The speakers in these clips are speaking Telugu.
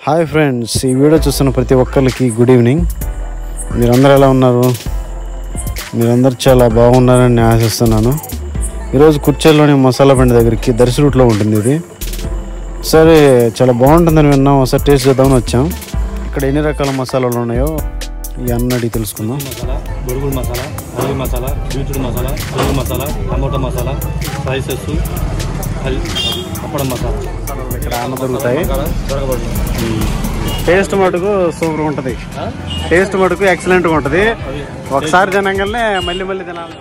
హాయ్ ఫ్రెండ్స్ ఈ వీడియో చూస్తున్న ప్రతి ఒక్కరికి గుడ్ ఈవినింగ్ మీరందరూ ఎలా ఉన్నారు మీరందరూ చాలా బాగున్నారని నేను ఆశిస్తున్నాను ఈరోజు కుర్చేలోని మసాలా బండి దగ్గరికి దర్శి రూట్లో ఉంటుంది ఇది సరే చాలా బాగుంటుందని విన్నాం ఒకసారి టేస్ట్ చేద్దామని వచ్చాం ఇక్కడ ఎన్ని రకాల మసాలాలు ఉన్నాయో ఈ అన్నడి తెలుసుకుందాం మసాలా బొరుగుల మసాలా అల్లి మసాలా బీట్రూట్ మసాలా పెరుగు మసాలా టమోటా మసాలా స్పైసెస్ అప్పడం మసాలా ఇక్కడ అన్న దొరుకుతాయి మసాలా దొరకబడుతుంది టేస్ట్ మటుకు సూపర్ ఉంటుంది టేస్ట్ మటుకు ఎక్సలెంట్గా ఉంటుంది ఒకసారి తినగానే మళ్ళీ మళ్ళీ తినాలి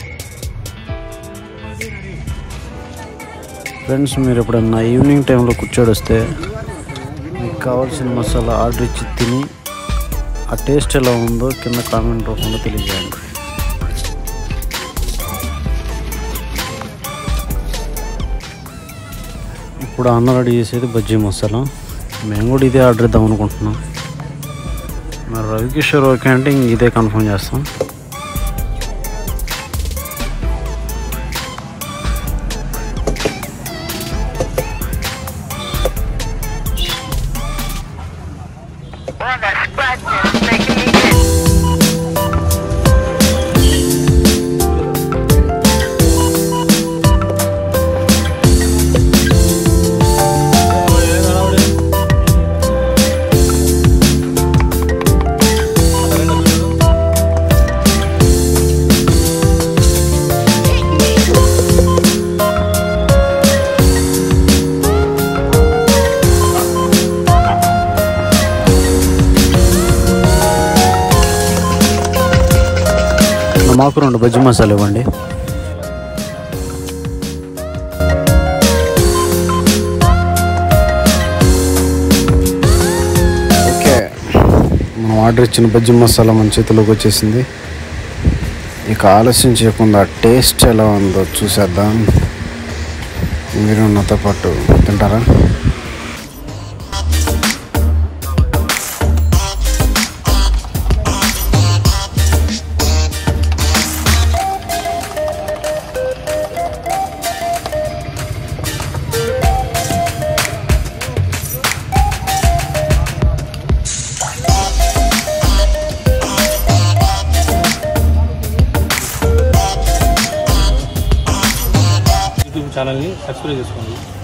ఫ్రెండ్స్ మీరు ఎప్పుడన్నా ఈవినింగ్ టైంలో కూర్చోడి వస్తే మీకు కావాల్సిన మసాలా ఆర్డర్ ఇచ్చి తిని ఆ టేస్ట్ ఎలా ఉందో కింద కామెంట్ రూపంలో తెలియజేయండి ఇప్పుడు అన్న రెడీ చేసేది బజ్జీ మసాలా మేము కూడా ఇదే ఆర్డర్ ఇద్దాం అనుకుంటున్నాం మరి రవికిషోర్ ఓకే అంటే ఇంక ఇదే కన్ఫర్మ్ చేస్తాం Well, that scratching is making me itch. మాకు రెండు బజ్జీ మసాలా ఇవ్వండి ఓకే మనం ఆర్డర్ ఇచ్చిన బజ్జీ మసాలా మన చేతిలోకి వచ్చేసింది ఇక ఆలస్యం చేయకుండా టేస్ట్ ఎలా ఉందో చూసేద్దాం మీరు నాతో పాటు తింటారా యూట్యూబ్ ఛానల్ని సబ్స్క్రైబ్ చేసుకోండి